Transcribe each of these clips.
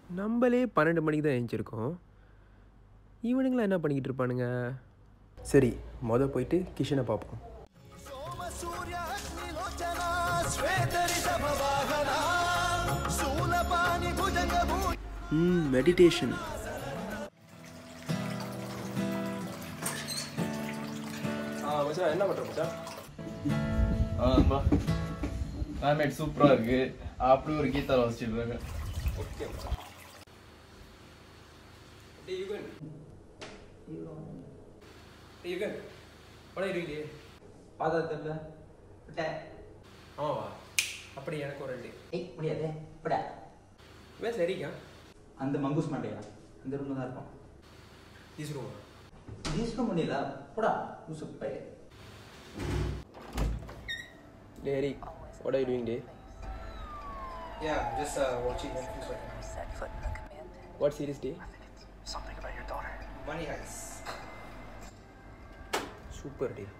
நம்மளே பன்னெண்டு மணிக்கு தான் எழுந்திருக்கோம் இவனுங்களாம் என்ன பண்ணிக்கிட்டு இருப்பானுங்க சரி மொதல் போயிட்டு கிஷனை பார்ப்போம் ம் மெடிடேஷன் ஆ மச்சான் என்ன பண்ணுற மச்சான் ஆமா கிளைமேட் சூப்பரா இருக்கு அப்படி ஒரு கீதால வச்சுட்டு இருக்கேன் ஓகே மச்சான் டேய் யுகன் டேய் யுகன் படம் இருக்கலையே பார்த்தா தெரியல விட்டேன் ஆமாவா அப்படி எனக்கு ஒரு ரெண்டு ஏய் முடியாது விட வே சரிக்கா அந்த மங்கூஸ் மாட்டையா அந்த ரூம்ல தான் இருப்பான் தீசுருவா யூஸ் முடியல போடா லூசு பையன் டே Eric what are you doing டே Yeah, just uh, watching Netflix right now. Set foot in the command. what series டே Something about your daughter. Money Heist. Super டே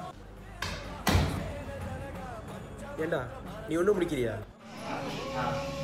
ஏண்டா நீ ஒன்றும் முடிக்கிறியா ஆ